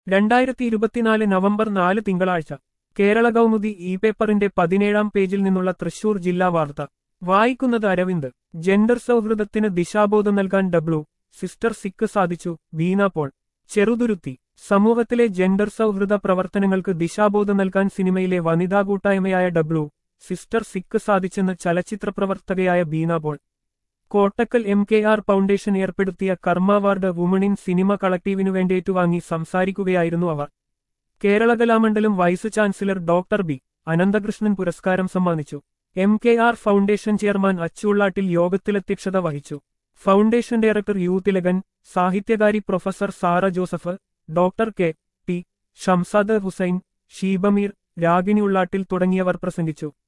രണ്ടായിരത്തി ഇരുപത്തിനാല് നവംബർ നാല് തിങ്കളാഴ്ച കേരള കൗമുദി ഇ പേപ്പറിന്റെ പതിനേഴാം പേജിൽ നിന്നുള്ള തൃശൂർ ജില്ലാ വാർത്ത വായിക്കുന്നത് അരവിന്ദ് ജെൻഡർ സൗഹൃദത്തിന് ദിശാബോധം നൽകാൻ ഡബ്ലു സിസ്റ്റർ സിക്ക് സാധിച്ചു വീണ പോൾ ചെറുതുരുത്തി സമൂഹത്തിലെ ജെൻഡർ സൗഹൃദ പ്രവർത്തനങ്ങൾക്ക് ദിശാബോധം നൽകാൻ സിനിമയിലെ വനിതാ കൂട്ടായ്മയായ ഡബ്ലു സിസ്റ്റർ സിക്ക് സാധിച്ചെന്ന് ചലച്ചിത്ര പ്രവർത്തകയായ Beena Paul Kottakkal M K R foundation ഏർപ്പെടുത്തിയ Karma award woman in cinema കളക്ടീവിനു വേണ്ടി ഏറ്റുവാങ്ങി സംസാരിക്കുകയായിരുന്നു അവർ Kerala Kalamandalam vice chancellor doctor B Ananthakrishnan പുരസ്കാരം സമ്മാനിച്ചു M K R foundation chairman Achullattil യോഗത്തിലധ്യക്ഷത വഹിച്ചു ഫൗണ്ടേഷൻ ഡയറക്ടർ യു തിലകൻ സാഹിത്യകാരി professor Sara Joseph doctor K T Shamsad Hussain Sheebameer Ragini Ullattil തുടങ്ങിയവർ പ്രസംഗിച്ചു